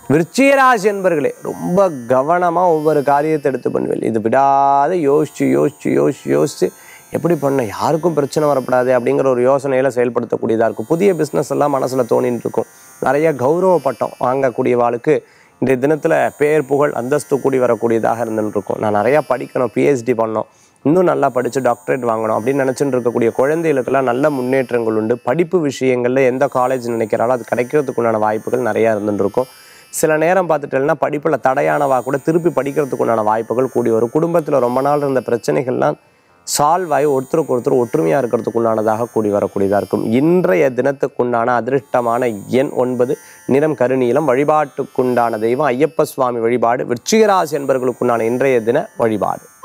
விருச்சிகராசி என்பர்களே ரொம்ப கவனமாக ஒவ்வொரு காரியத்தை எடுத்து பண்ணுவேன் இது விடாத யோசிச்சு யோசிச்சு யோசிச்சு யோசிச்சு எப்படி பண்ண யாருக்கும் பிரச்சனை வரப்படாது அப்படிங்கிற ஒரு யோசனையில் செயல்படுத்தக்கூடியதாக இருக்கும் புதிய பிஸ்னஸ் எல்லாம் மனசில் தோணின்னு இருக்கும் நிறைய கௌரவ பட்டம் வாங்கக்கூடிய வாளுக்கு இன்றைய தினத்தில் பேர் புகழ் அந்தஸ்து கூடி வரக்கூடியதாக இருந்துட்டு இருக்கும் நான் நிறையா படிக்கணும் பிஹெச்டி பண்ணணும் இன்னும் நல்லா படித்து டாக்டரேட் வாங்கணும் அப்படின்னு நினச்சிட்டு இருக்கக்கூடிய குழந்தைகளுக்கெல்லாம் நல்ல முன்னேற்றங்கள் உண்டு படிப்பு விஷயங்களில் எந்த காலேஜ் நினைக்கிறாலோ அது கிடைக்கிறதுக்குண்டான வாய்ப்புகள் நிறையா இருந்துட்டு இருக்கும் சில நேரம் பார்த்துட்டேன்னா படிப்பில் தடையானவா கூட திருப்பி படிக்கிறதுக்குண்டான வாய்ப்புகள் கூடி வரும் குடும்பத்தில் ரொம்ப நாள் இருந்த பிரச்சனைகள்லாம் சால்வ் ஆகி ஒருத்தருக்கு ஒருத்தர் ஒற்றுமையாக இருக்கிறதுக்குண்டானதாக கூடி வரக்கூடியதாக இருக்கும் இன்றைய தினத்துக்குண்டான அதிருஷ்டமான எண் ஒன்பது நிறம் கருநீலம் வழிபாட்டுக்குண்டான தெய்வம் ஐயப்ப சுவாமி வழிபாடு விருச்சிகராசி என்பவர்களுக்குண்டான இன்றைய தின வழிபாடு